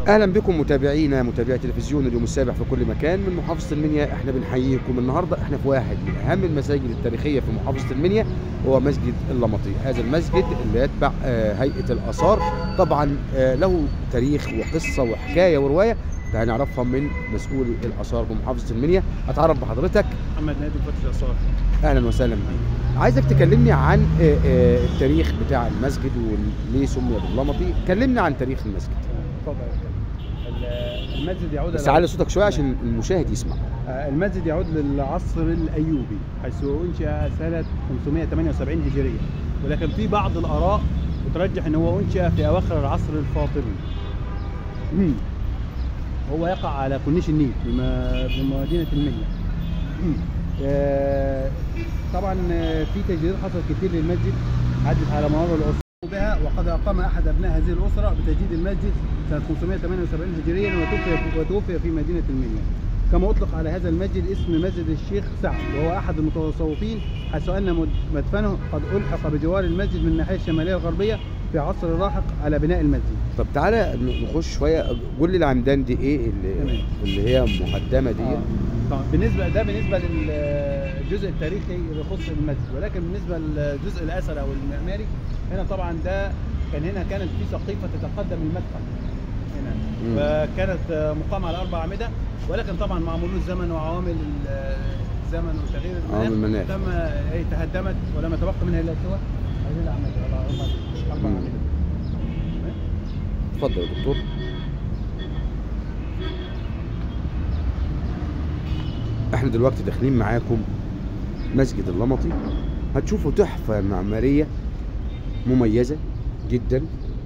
اهلا بكم متابعينا متابعي تلفزيون اليوم السابع في كل مكان من محافظه المنيا احنا بنحييكم النهارده احنا في واحد من اهم المساجد التاريخيه في محافظه المنيا هو مسجد اللمطي هذا المسجد اللي يتبع آه، هيئه الاثار طبعا آه، له تاريخ وقصه وحكايه وروايه ده هنعرفها من مسؤول الاثار بمحافظه المنيا اتعرف بحضرتك محمد نادي فتح الاثار اهلا وسهلا بيك عايزك تكلمني عن آه، آه، التاريخ بتاع المسجد وليه سمي باللمطي كلمنا عن تاريخ المسجد اتفضل يا فندم. ال- المسجد يعود بس على- علي صوتك شويه عشان المشاهد يسمع آه، المسجد يعود للعصر الايوبي حيث انشا سنه 578 هجريه ولكن في بعض الاراء بترجح ان هو انشا في اواخر العصر الفاطمي مم. هو يقع على كورنيش النيل بم- بمدينه المنيا مم. آه، طبعا آه، في تجديدات حصلت كتير للمسجد عدت على مدار العصور بها وقد اقام احد ابناء هذه الاسره بتجديد المسجد سنه 578 هجريا وتوفي وتوفي في مدينه المنيا كما اطلق على هذا المسجد اسم مسجد الشيخ سعد وهو احد المتصوفين حيث ان مد- مدفنه قد الحق بجوار المسجد من الناحيه الشماليه الغربيه في عصر لاحق على بناء المسجد طب تعالى ن- نخش شويه قول لي العمدان دي ايه اللي, تمام. اللي هي مهدمه دي آه. طبعا بالنسبه ده بالنسبه للجزء التاريخي اللي يخص المسجد ولكن بالنسبه للجزء الاثري او المعماري هنا طبعا ده كان هنا كانت في سقيفه تتقدم المدخل هنا مم. وكانت مقامه على اربع اعمده ولكن طبعا مع مرور الزمن وعوامل ال- الزمن وتغيير عوامل المناخ. تم ايه تهدمت ولم يتبقى منها الا سوى هذه الاعمده أربع- أربع- اربع مم. اعمده تمام؟ اتفضل يا دكتور احنا دلوقتي داخلين معاكم مسجد اللمطي هتشوفوا تحفه معماريه مميزه جدا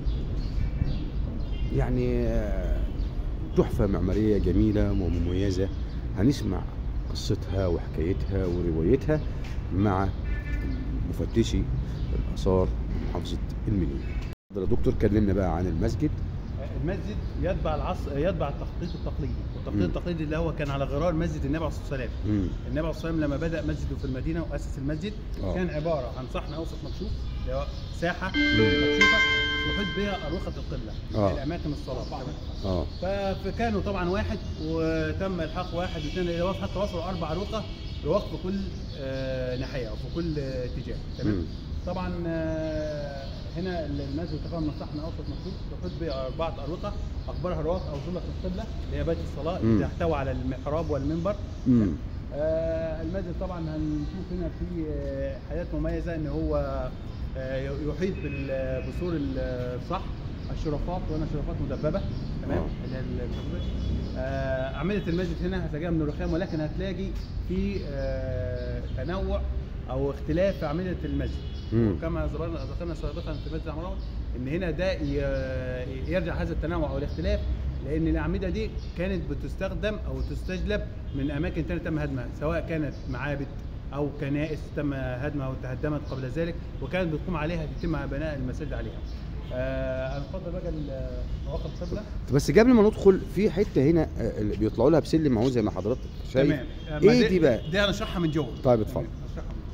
يعني آه، تحفه معماريه جميله ومميزه هنسمع قصتها وحكايتها وروايتها مع مفتشي الاثار محافظه المنيا اتفضل يا دكتور كلمنا بقى عن المسجد المسجد يتبع العصر يتبع التخطيط التقليدي والتخطيط مم. التقليدي اللي هو كان على غرار مسجد النبي عليه الصلاه والسلام مم. النبي عليه الصلاه والسلام لما بدا مسجده في المدينه واسس المسجد آه. كان عباره عن صحن اوسط مكشوف اللي هو ساحه مم. مكشوفه يحيط بها اروقه القبله آه. الاماكن الصلاه اه ف- فكانوا طبعا واحد وتم الحاق واحد واثنين الى واحد حتى وصلوا اربع اروقه لوقف كل آه، ناحيه او في كل آه، اتجاه تمام مم. طبعا آه، هنا المسجد تقام من صحن اوسط مكتوب يحيط باربعه اروقه اكبرها رواق او ظله القبله اللي هي بيت الصلاه مم. اللي تحتوي على المحراب والمنبر مم. آه، المسجد طبعا هنشوف هنا في آه، حاجات مميزه ان هو آه، يحيط بال- بسور الصح الشرفات وهنا شرفات مدببه تمام آه. اللي هي المدببة. آه، اعمده المسجد هنا هتلاقيها من الرخام ولكن هتلاقي في آه، تنوع او اختلاف في اعمده المسجد مم. وكما ذكرنا ذكرنا سابقا في مسجد عمران ان هنا ده ي- يرجع هذا التنوع او الاختلاف لان الاعمده دي كانت بتستخدم او تستجلب من اماكن ثانيه تم هدمها سواء كانت معابد او كنائس تم هدمها وتهدمت قبل ذلك وكانت بتقوم عليها يتم بناء المساجد عليها. آه هنفضل بقى ال- مواقف القبله بس قبل ما ندخل في حته هنا آه، اللي بيطلعوا لها بسلم اهو زي ما حضرتك شايف تمام آه، ايه ما دي بقى دي هنشرحها من جوه طيب اتفضل. تمام، هنشرحها من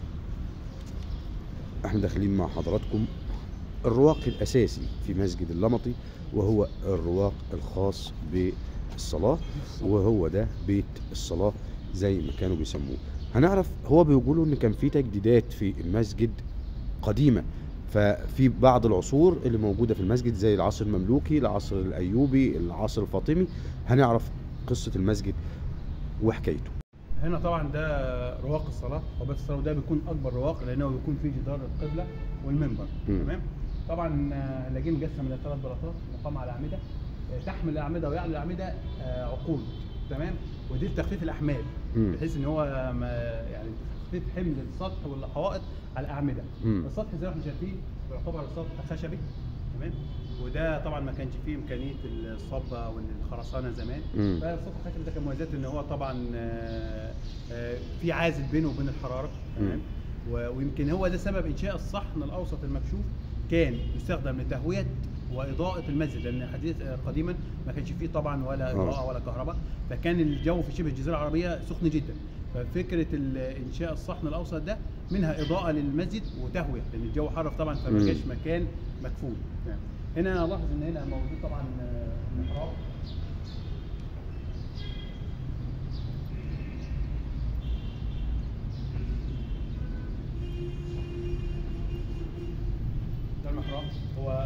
جوه. احنا داخلين مع حضراتكم الرواق الاساسي في مسجد اللمطي وهو الرواق الخاص بالصلاه وهو ده بيت الصلاه زي ما كانوا بيسموه هنعرف هو بيقولوا ان كان في تجديدات في المسجد قديمه ففي بعض العصور اللي موجوده في المسجد زي العصر المملوكي العصر الايوبي العصر الفاطمي هنعرف قصه المسجد وحكايته هنا طبعا ده رواق الصلاه وبيت الصلاه وده بيكون اكبر رواق لانه بيكون فيه جدار القبله والمنبر مم. تمام طبعا آه، هنلاقيه مقسم الى ثلاث بلاطات مقام على اعمده آه، تحمل الاعمده ويعلو الاعمده آه، عقود تمام ودي لتخفيف الاحمال مم. بحيث ان هو ما يعني تخفيف حمل السطح والحوائط على الاعمده مم. السطح زي ما احنا شايفين يعتبر سطح خشبي تمام وده طبعا ما كانش فيه امكانيه الصب او الخرسانه زمان مم. فالسطح الخشبي ده كان مميزاته ان هو طبعا آه، آه، في عازل بينه وبين الحراره تمام و- ويمكن هو ده سبب انشاء الصحن الاوسط المكشوف كان يستخدم لتهويه واضاءه المسجد لان حديث آه، قديما ما كانش فيه طبعا ولا آه. اضاءه ولا كهرباء فكان الجو في شبه الجزيره العربيه سخن جدا ففكره ال- انشاء الصحن الاوسط ده منها اضاءه للمسجد وتهويه لان الجو حر طبعا فما مم. كانش مكان مكفول يعني هنا لاحظ ان هنا موجود طبعا آه، محراب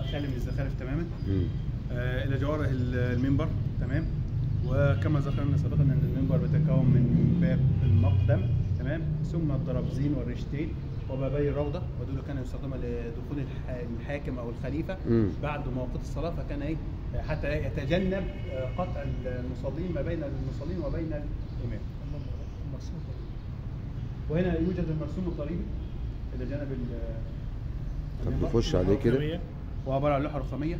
خالي من الزخارف تماما مم. آه، الى جواره ال- المنبر تمام وكما ذكرنا سابقا ان المنبر بيتكون من باب المقدم تمام ثم الدرابزين والرشتين وبابي الروضه ودول كانوا يستخدموا لدخول الح- الحاكم او الخليفه مم. بعد مواقيت الصلاه فكان ايه آه، حتى إيه؟ يتجنب آه، قطع المصلين ما بين المصلين وبين الامام وهنا يوجد المرسوم الضريبي الى جانب ال- طب المنبر. نخش عليه كده وعباره عن لوحه رخاميه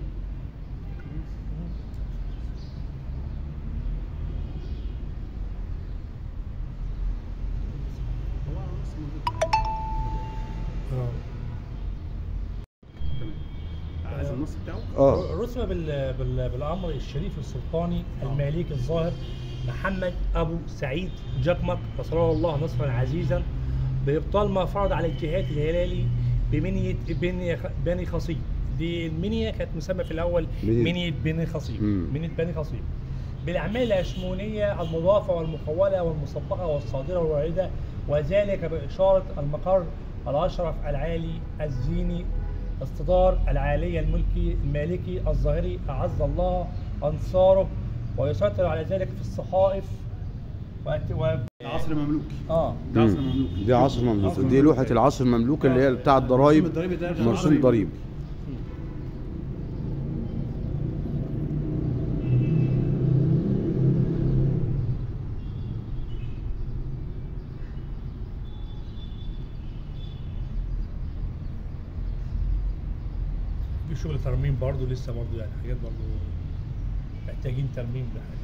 هو نص موجود. تمام عايز النص بتاعه اه رسم بال... بال... بالامر الشريف السلطاني المالكي الظاهر محمد ابو سعيد جقمق نصره الله نصرا عزيزا بابطال ما فرض على الجهات الهلالي بمنيه بني بني خصيب دي المنيه كانت مسمى في الاول منية. منيه بني خصيب مم. منيه بني خصيب بالاعمال الاشمونيه المضافه والمخوله والمصدقه والصادره والوارده وذلك باشاره المقر الاشرف العالي الزيني اصطدار العالية الملكي المالكي الظاهري أعز الله أنصاره ويسيطر على ذلك في الصحائف وأت- و... عصر مملوكي اه ده عصر مم. مملوكي دي عصر مملوك عصر دي مملوكي. لوحة العصر المملوك اللي هي بتاع الضرايب مرسوم الضريبي ده مرسوم عصر ضريب في شغل ترميم برضه لسه برضه يعني حاجات برضه محتاجين ترميم لحاجة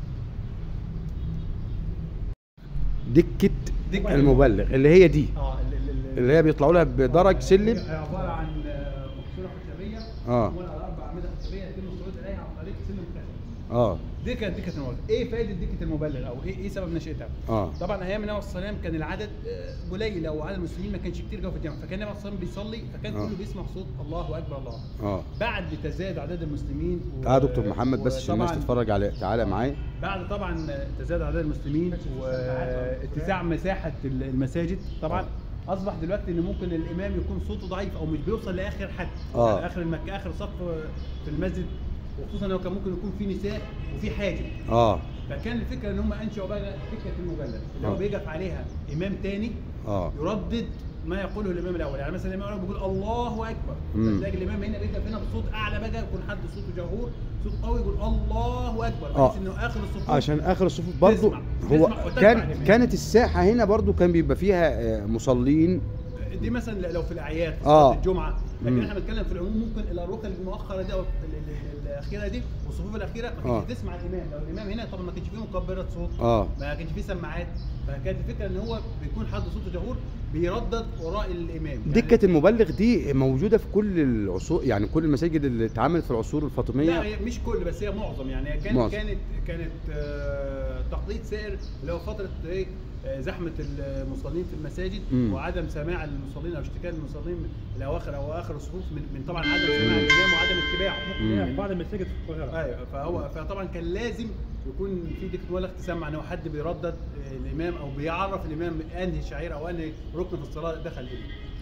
دكة دكة المبلغ اللي هي دي اه ال- ال- ال- اللي هي بيطلعوا لها بدرج سلم هي عباره عن آه، مقصوره خشبيه آه. معموله على اربع اعمده خشبيه يتم الصعود اليها عن طريق سلم خشبي اه دي كانت دكه المبلغ ايه فائده دكه المبلغ او ايه ايه سبب نشاتها اه طبعا ايام النبي صلى الله عليه وسلم كان العدد آه، قليل او عدد المسلمين ما كانش كتير جوه في الجامع فكان النبي صلى الله عليه وسلم بيصلي فكان آه. كله بيسمع صوت الله اكبر الله اه بعد تزايد عدد المسلمين و- تعالى يا دكتور محمد بس عشان الناس وطبعاً تتفرج عليه تعالى معايا بعد طبعا تزايد عدد المسلمين واتساع مساحه المساجد طبعا اصبح دلوقتي ان ممكن الامام يكون صوته ضعيف او مش بيوصل لاخر حد آه. يعني اخر المك... اخر سقف في المسجد وخصوصا انه كان ممكن يكون في نساء وفي حاجب اه فكان الفكره ان هم انشأوا بقى فكره المبلغ اللي هو آه. بيقف عليها امام تاني اه يردد ما يقوله الامام الاول يعني مثلا الامام الاول بيقول الله اكبر مم. فتلاقي الامام هنا بيقف هنا بصوت اعلى بقى يكون حد صوته جهور صوت قوي يقول الله اكبر آه. بحيث انه اخر الصفوف عشان اخر الصفوف برضو تسمع- هو تسمع وتتبع كان الإمام. كانت الساحة هنا برضو كان بيبقى فيها آه، مصلين دي مثلا لو في الاعياد في آه. صلاه الجمعه لكن مم. احنا بنتكلم في العموم ممكن الاروقه المؤخره دي او ال- ال- ال- الاخيره دي والصفوف الاخيره ما آه. كانتش تسمع الامام لو الامام هنا طبعا ما كانش فيه مكبرات صوت اه ما كانش فيه سماعات فكانت الفكره ان هو بيكون حد صوته جهور بيردد وراء الامام يعني دكة المبلغ دي موجودة في كل العصور يعني كل المساجد اللي اتعملت في العصور لا الفاطمية هي مش كل بس هي معظم يعني هي كانت معظم. كانت كانت آه، تقليد سائر اللي هو فتره ايه آه، زحمه المصلين في المساجد مم. وعدم سماع المصلين او اشتكاء المصلين من الاواخر او اخر الصفوف من, من طبعا عدم سماع الامام وعدم اتباعه ممكن يعني في بعض المساجد في القاهرة ايوه فهو فطبعا كان لازم يكون في دكه مبلغ تسمع ان هو حد بيردد آه، الامام او بيعرف الامام انهي شعيره او انهي ركن في الصلاه دخل ايه